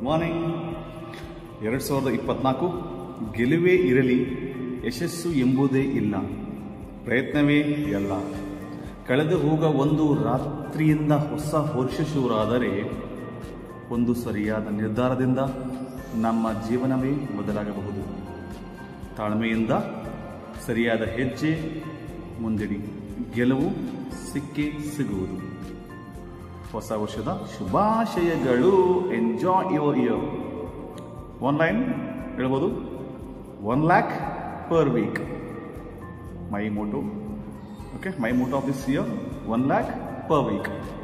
morning ಎರಡು ಸಾವಿರದ ಇಪ್ಪತ್ನಾಲ್ಕು ಗೆಲುವೇ ಇರಲಿ ಯಶಸ್ಸು ಎಂಬುದೇ ಇಲ್ಲ ಪ್ರಯತ್ನವೇ ಎಲ್ಲ ಕಳೆದು ಹೋಗ ಒಂದು ರಾತ್ರಿಯಿಂದ ಹೊಸ ವರ್ಷ ಶುರುವಾದರೆ ಒಂದು ಸರಿಯಾದ ನಿರ್ಧಾರದಿಂದ ನಮ್ಮ ಜೀವನವೇ ಬದಲಾಗಬಹುದು ತಾಳ್ಮೆಯಿಂದ ಸರಿಯಾದ ಹೆಜ್ಜೆ ಮುಂದಿಡಿ ಗೆಲುವು ಸಿಕ್ಕೇ ಸಿಗುವುದು ಹೊಸ ವರ್ಷದ ಶುಭಾಶಯಗಳು enjoy your year one line ಹೇಳ್ಬೋದು one lakh per week my motto okay my motto of this year one lakh per weak